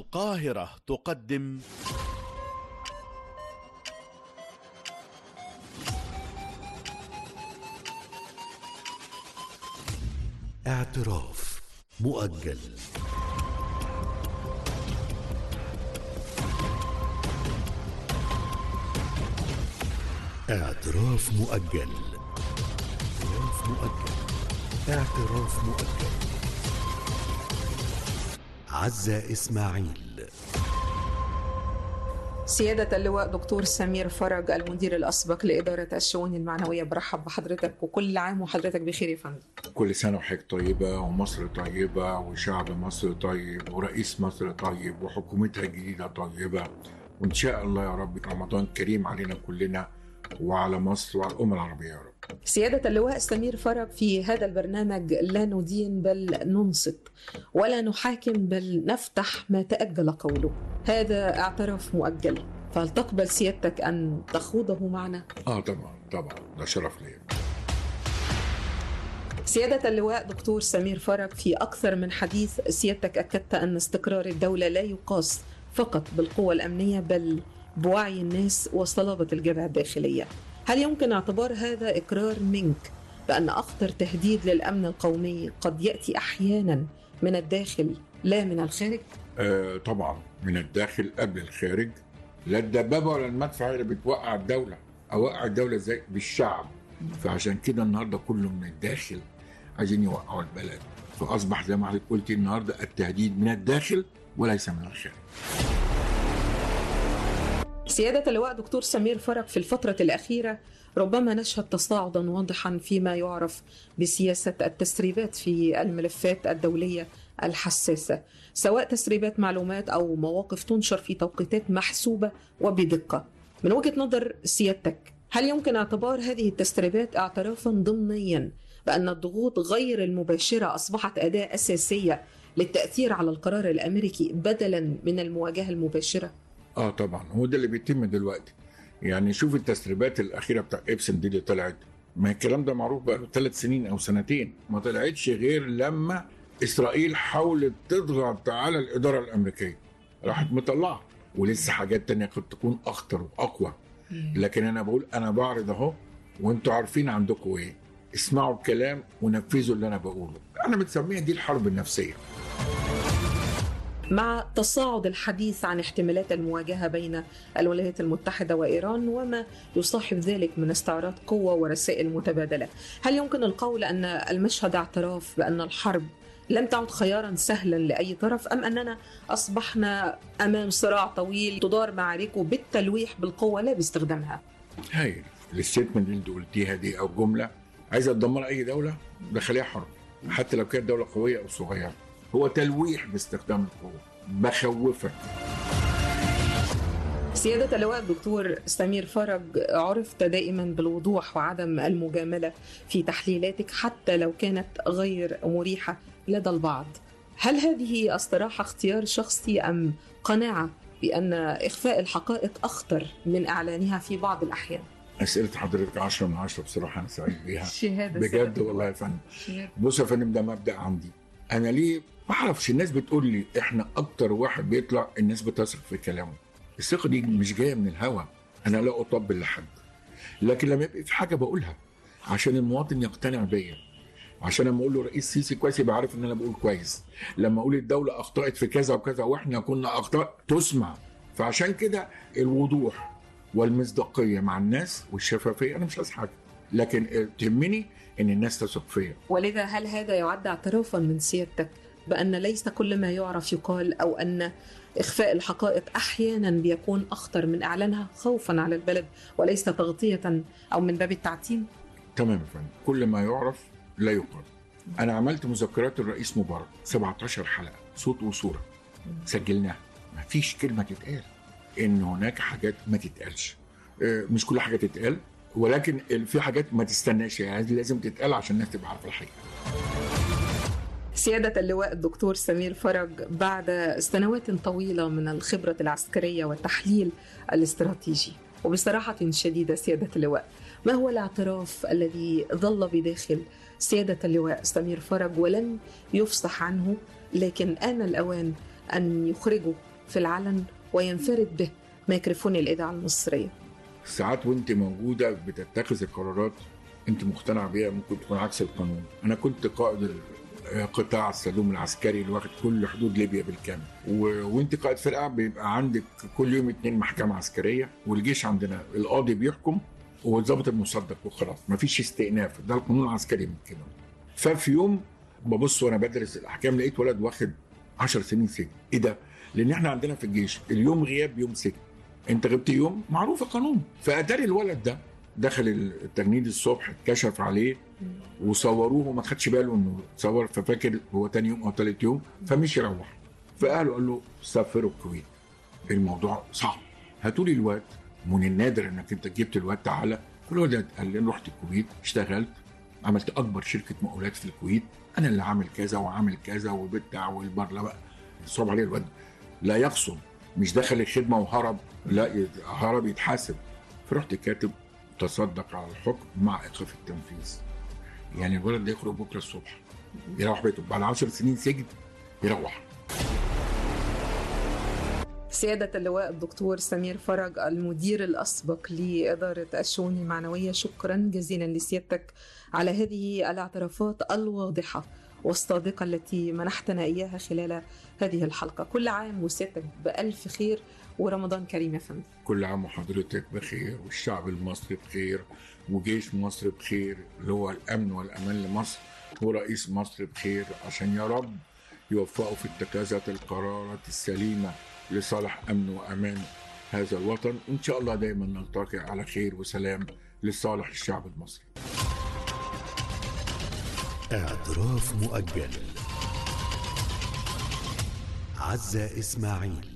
القاهرة تقدم اعتراف مؤجل اعتراف مؤجل اعتراف مؤجل اعتراف مؤجل عزة إسماعيل سيادة اللواء دكتور سمير فرج المدير الأسبق لإدارة الشؤون المعنوية برحب بحضرتك وكل عام وحضرتك بخير يا فندم كل سنة وحضرتك طيبة ومصر طيبة وشعب مصر طيب ورئيس مصر طيب وحكومتها الجديدة طيبة وإن شاء الله يا رب رمضان كريم علينا كلنا وعلى مصر وعلى الأمة العربية يا رب سيادة اللواء سمير فرج في هذا البرنامج لا ندين بل ننصت ولا نحاكم بل نفتح ما تأجل قوله هذا اعتراف مؤجل فهل تقبل سيادتك أن تخوضه معنا؟ آه طبعا طبعا ده شرف ليا سيادة اللواء دكتور سمير فرج في أكثر من حديث سيادتك أكدت أن استقرار الدولة لا يقاس فقط بالقوة الأمنية بل بوعي الناس وصلابة الجبهة الداخلية هل يمكن اعتبار هذا إقرار منك بأن أخطر تهديد للأمن القومي قد يأتي أحيانا من الداخل لا من الخارج؟ آه طبعا من الداخل قبل الخارج لا الدبابة ولا المدفع هي اللي بتوقع الدولة أوقع الدولة ازاي بالشعب فعشان كده النهارده كله من الداخل عايزين يوقعوا البلد فأصبح زي ما حضرتك قلتي النهارده التهديد من الداخل وليس من الخارج سيادة اللواء دكتور سمير فرج في الفترة الأخيرة ربما نشهد تصاعدا واضحا فيما يعرف بسياسة التسريبات في الملفات الدولية الحساسة سواء تسريبات معلومات أو مواقف تنشر في توقيتات محسوبة وبدقة من وجهة نظر سيادتك هل يمكن اعتبار هذه التسريبات اعترافا ضمنيا بأن الضغوط غير المباشرة أصبحت أداة أساسية للتأثير على القرار الأمريكي بدلا من المواجهة المباشرة؟ اه طبعا هو ده اللي بيتم دلوقتي يعني شوف التسريبات الاخيره بتاع ابسن دي اللي طلعت ما الكلام ده معروف بقى له ثلاث سنين او سنتين ما طلعتش غير لما اسرائيل حاولت تضغط على الاداره الامريكيه راحت مطلعها ولسه حاجات تانية قد تكون اخطر واقوى لكن انا بقول انا بعرض اهو وانتوا عارفين عندكم ايه اسمعوا الكلام ونفذوا اللي انا بقوله انا بتسميها دي الحرب النفسيه مع تصاعد الحديث عن احتمالات المواجهه بين الولايات المتحده وايران وما يصاحب ذلك من استعراض قوه ورسائل متبادله، هل يمكن القول ان المشهد اعتراف بان الحرب لم تعد خيارا سهلا لاي طرف ام اننا اصبحنا امام صراع طويل تدار معاركه بالتلويح بالقوه لا باستخدامها؟ هايل الستمنت اللي انت قلتيها دي او جمله عايزه تدمر اي دوله دخليها حرب حتى لو كانت دوله قويه او صغيره هو تلويح باستخدام القوه بخوفك سيادة اللواء الدكتور سمير فرج عرفت دائما بالوضوح وعدم المجاملة في تحليلاتك حتى لو كانت غير مريحة لدى البعض هل هذه الصراحة اختيار شخصي أم قناعة بأن إخفاء الحقائق أخطر من إعلانها في بعض الأحيان؟ اسئله حضرتك 10 من 10 بصراحه انا سعيد بيها شهادة بجد والله يا فندم شهادة. بص يا فندم ده مبدا عندي انا ليه ما اعرفش الناس بتقول لي احنا اكتر واحد بيطلع الناس بتثق في كلامه الثقه دي مش جايه من الهوا انا لا اطبل لحد لكن لما يبقى في حاجه بقولها عشان المواطن يقتنع بيا عشان لما اقول له رئيس سيسي كويس يبقى عارف ان انا بقول كويس لما اقول الدوله اخطات في كذا وكذا واحنا كنا اخطاء تسمع فعشان كده الوضوح والمصداقيه مع الناس والشفافيه انا مش عايز حاجه لكن تهمني ان الناس تثق فيا ولذا هل هذا يعد اعترافا من سيادتك بأن ليس كل ما يعرف يقال أو أن إخفاء الحقائق أحيانا بيكون أخطر من إعلانها خوفا على البلد وليس تغطية أو من باب التعتيم؟ تمام يا فندم كل ما يعرف لا يقال انا عملت مذكرات الرئيس مبارك 17 حلقه صوت وصوره سجلناها ما فيش كلمه تتقال ان هناك حاجات ما تتقالش آه، مش كل حاجه تتقال ولكن في حاجات ما تستناش يعني لازم تتقال عشان الناس تبقى عارفه الحقيقه سيادة اللواء الدكتور سمير فرج بعد سنوات طويلة من الخبرة العسكرية والتحليل الاستراتيجي وبصراحة شديدة سيادة اللواء ما هو الاعتراف الذي ظل بداخل سيادة اللواء سمير فرج ولم يفصح عنه لكن آن الأوان أن يخرجه في العلن وينفرد به ميكروفون الإذاعة المصرية ساعات وانت موجوده بتتخذ القرارات انت مقتنع بيها ممكن تكون عكس القانون انا كنت قائد ال- قطاع السلوم العسكري اللي واخد كل حدود ليبيا بالكامل و... وانت قائد فرقه بيبقى عندك كل يوم اتنين محكمه عسكريه والجيش عندنا القاضي بيحكم والضابط المصدق وخلاص مفيش استئناف ده القانون العسكري من كده ففي يوم ببص وانا بدرس الاحكام لقيت ولد واخد 10 سنين سجن ايه ده؟ لان احنا عندنا في الجيش اليوم غياب يوم سجن انت غبت يوم معروف القانون فاتاري الولد ده دخل التجنيد الصبح اتكشف عليه وصوروه وما خدش باله انه اتصور ففاكر هو تاني يوم او تالت يوم فمشي يروح فقالوا قال له سافروا الكويت الموضوع صعب هاتوا لي الواد من النادر انك انت جبت الواد تعالى الولد قال لي رحت الكويت اشتغلت عملت اكبر شركه مقاولات في الكويت انا اللي عامل كذا وعامل كذا وبتاع والبرلا بقى صعب عليه الواد لا يقصد مش دخل الخدمه وهرب لا ي- هرب يتحاسب فرحت كاتب تصدق على الحكم مع ايقاف التنفيذ يعني الولد ده يخرج بكره الصبح يروح بيته بعد 10 سنين سجن يروح سيادة اللواء الدكتور سمير فرج المدير الأسبق لإدارة الشؤون المعنوية شكرا جزيلا لسيادتك على هذه الاعترافات الواضحة والصادقة التي منحتنا إياها خلال هذه الحلقة كل عام وسيادتك بألف خير ورمضان كريم يا فندم كل عام وحضرتك بخير والشعب المصري بخير وجيش مصر بخير اللي هو الامن والامان لمصر ورئيس مصر بخير عشان يا رب يوفقوا في اتخاذة القرارات السليمة لصالح امن وامان هذا الوطن وان شاء الله دايما نلتقي على خير وسلام لصالح الشعب المصري اعتراف مؤجل عزة إسماعيل